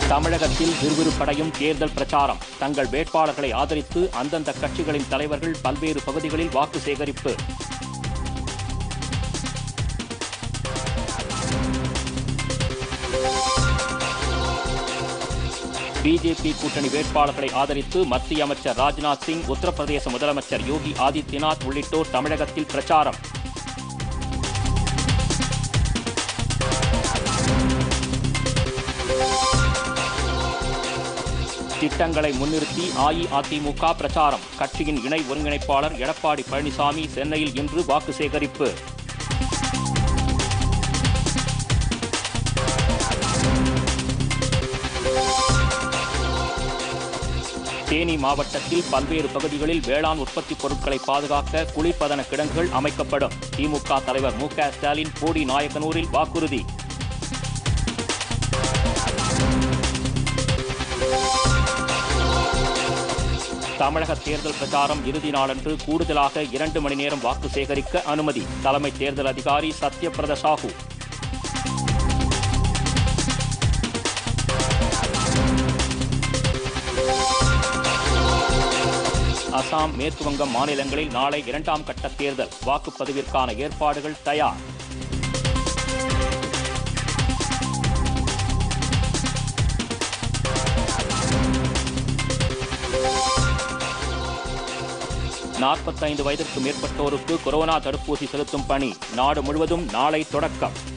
தமிழகத்தில் விறுவிறுப்படையும் தேர்தல் பிரச்சாரம் தங்கள் வேட்பாளர்களை ஆதரித்து அந்தந்த கட்சிகளின் தலைவர்கள் பல்வேறு பகுதிகளில் வாக்கு சேகரிப்பு பிஜேபி கூட்டணி வேட்பாளர்களை ஆதரித்து மத்திய அமைச்சர் ராஜ்நாத் சிங் உத்தரப்பிரதேச முதலமைச்சர் யோகி ஆதித்யநாத் உள்ளிட்டோர் தமிழகத்தில் பிரச்சாரம் திட்டங்களை முன்னிறுத்தி அஇஅதிமுக பிரச்சாரம் கட்சியின் இணை ஒருங்கிணைப்பாளர் எடப்பாடி பழனிசாமி சென்னையில் இன்று வாக்கு சேகரிப்பு தேனி மாவட்டத்தில் பல்வேறு பகுதிகளில் வேளாண் உற்பத்தி பொருட்களை பாதுகாக்க குளிர்பதன கிடங்குகள் அமைக்கப்படும் திமுக தலைவர் மு க ஸ்டாலின் போடி நாயக்கனூரில் வாக்குறுதி தமிழக தேர்தல் பிரச்சாரம் இறுதி நாளன்று கூடுதலாக இரண்டு மணி நேரம் வாக்கு சேகரிக்க அனுமதி தலைமை தேர்தல் அதிகாரி சத்யபிரத சாஹூ அசாம் மேற்கு வங்கம் மாநிலங்களில் நாளை இரண்டாம் கட்ட தேர்தல் வாக்குப்பதிவிற்கான ஏற்பாடுகள் தயார் நாற்பத்தைந்து வயதிற்கு மேற்பட்டோருக்கு கொரோனா தடுப்பூசி செலுத்தும் பணி நாடு முழுவதும் நாளை தொடக்கம்